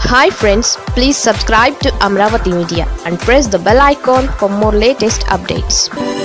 hi friends please subscribe to Amaravati media and press the bell icon for more latest updates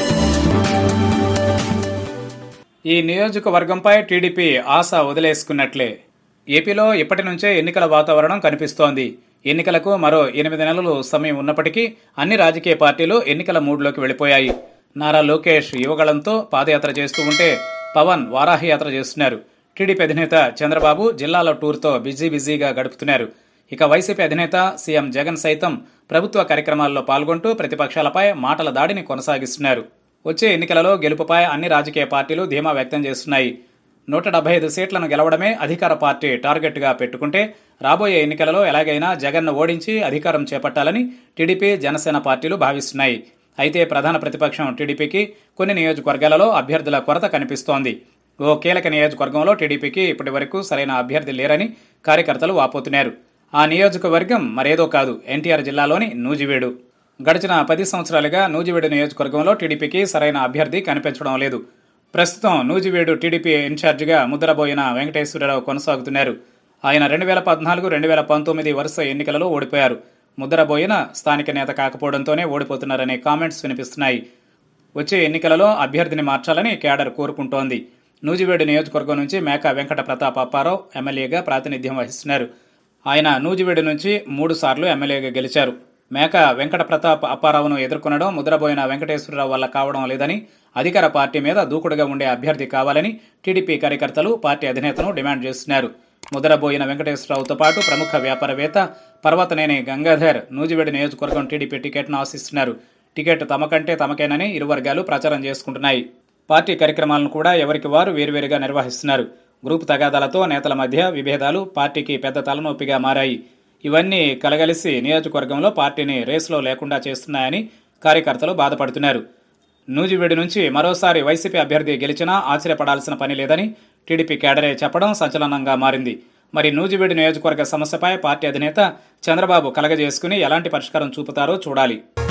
ఈ నియోజకవర్గంపై TDP ఆశ వదిలేసుకున్నట్లే ఏపీలో ఇప్పటి నుంచే ఎన్నికల వాతావరణం కనిపిస్తోంది ఎన్నికలకు మరో ఎనిమిది నెలలు సమయం ఉన్నప్పటికీ అన్ని రాజకీయ పార్టీలు ఎన్నికల మూడ్లోకి వెళ్ళిపోయాయి నారా లోకేష్ యువగళంతో పాదయాత్ర చేస్తూ ఉంటే పవన్ వారాహి యాత్ర చేస్తున్నారు టీడీపీ అధినేత చంద్రబాబు జిల్లాలో టూర్తో బిజీ బిజీగా గడుపుతున్నారు ఇక వైసీపీ అధినేత సీఎం జగన్ సైతం ప్రభుత్వ కార్యక్రమాల్లో పాల్గొంటూ ప్రతిపక్షాలపై మాటల దాడిని కొనసాగిస్తున్నారు వచ్చే ఎన్నికలలో గెలుపుపై అన్ని రాజకీయ పార్టీలు ధీమా వ్యక్తం చేస్తున్నాయి నూట డెబ్బై ఐదు సీట్లను గెలవడమే అధికార పార్టీ టార్గెట్గా పెట్టుకుంటే రాబోయే ఎన్నికలలో ఎలాగైనా జగన్ను ఓడించి అధికారం చేపట్టాలని టీడీపీ జనసేన పార్టీలు భావిస్తున్నాయి అయితే ప్రధాన ప్రతిపక్షం టీడీపీకి కొన్ని నియోజకవర్గాలలో అభ్యర్థుల కొరత కనిపిస్తోంది ఓ కీలక నియోజకవర్గంలో టీడీపీకి ఇప్పటి వరకు సరైన అభ్యర్థి లేరని కార్యకర్తలు వాపోతున్నారు ఆ నియోజకవర్గం మరేదో కాదు ఎన్టీఆర్ జిల్లాలోని నూజివీడు గడిచిన పది సంవత్సరాలుగా నూజివీడు నియోజకవర్గంలో టీడీపీకి సరైన అభ్యర్థి కనిపించడం లేదు ప్రస్తుతం నూజివీడు టీడీపీ ఇన్ఛార్జిగా ముద్రబోయిన వెంకటేశ్వరరావు కొనసాగుతున్నారు ఆయన రెండు వేల పద్నాలుగు రెండు వేల పంతొమ్మిది వరుస ఎన్నికలలో ఓడిపోయారు ముద్రబోయిన స్థానిక నేత కాకపోవడంతోనే ఓడిపోతున్నారనే కామెంట్స్ వినిపిస్తున్నాయి వచ్చే ఎన్నికలలో అభ్యర్థిని మార్చాలని కేడర్ కోరుకుంటోంది నూజివీడు నియోజకవర్గం నుంచి మేక వెంకట ప్రతాప్ అప్పారావు ఎమ్మెల్యేగా ప్రాతినిధ్యం వహిస్తున్నారు ఆయన నూజివీడు నుంచి మూడు సార్లు ఎమ్మెల్యేగా గెలిచారు మేక వెంకట ప్రతాప్ అప్పారావును ఎదుర్కొనడం ముద్రబోయిన వెంకటేశ్వరరావు వల్ల కావడం లేదని అధికార పార్టీ మీద దూకుడుగా ఉండే అభ్యర్థి కావాలని టీడీపీ కార్యకర్తలు పార్టీ అధినేతను డిమాండ్ చేస్తున్నారు ముద్రబోయిన వెంకటేశ్వరరావుతో పాటు ప్రముఖ వ్యాపారవేత్త పర్వతనేని గంగాధర్ నూజివీడు నియోజకవర్గం టీడీపీ టికెట్ను ఆశిస్తున్నారు టికెట్ తమకంటే తమకేనని ఇరు వర్గాలు ప్రచారం చేసుకుంటున్నాయి పార్టీ కార్యక్రమాలను కూడా ఎవరికి వారు వేరువేరుగా నిర్వహిస్తున్నారు గ్రూప్ తగాదాలతో నేతల మధ్య విభేదాలు పార్టీకి పెద్ద తలనొప్పిగా మారాయి ఇవన్నీ కలగలిసి నియోజకవర్గంలో పార్టీని రేసులో లేకుండా చేస్తున్నాయని కార్యకర్తలు బాధపడుతున్నారు నూజివీడు నుంచి మరోసారి వైసీపీ అభ్యర్థి గెలిచినా ఆశ్చర్యపడాల్సిన పని లేదని టీడీపీ కేడరే చెప్పడం సంచలనంగా మారింది మరి నూజివీడు నియోజకవర్గ సమస్యపై పార్టీ అధినేత చంద్రబాబు కలగజేసుకుని ఎలాంటి పరిష్కారం చూపుతారో చూడాలి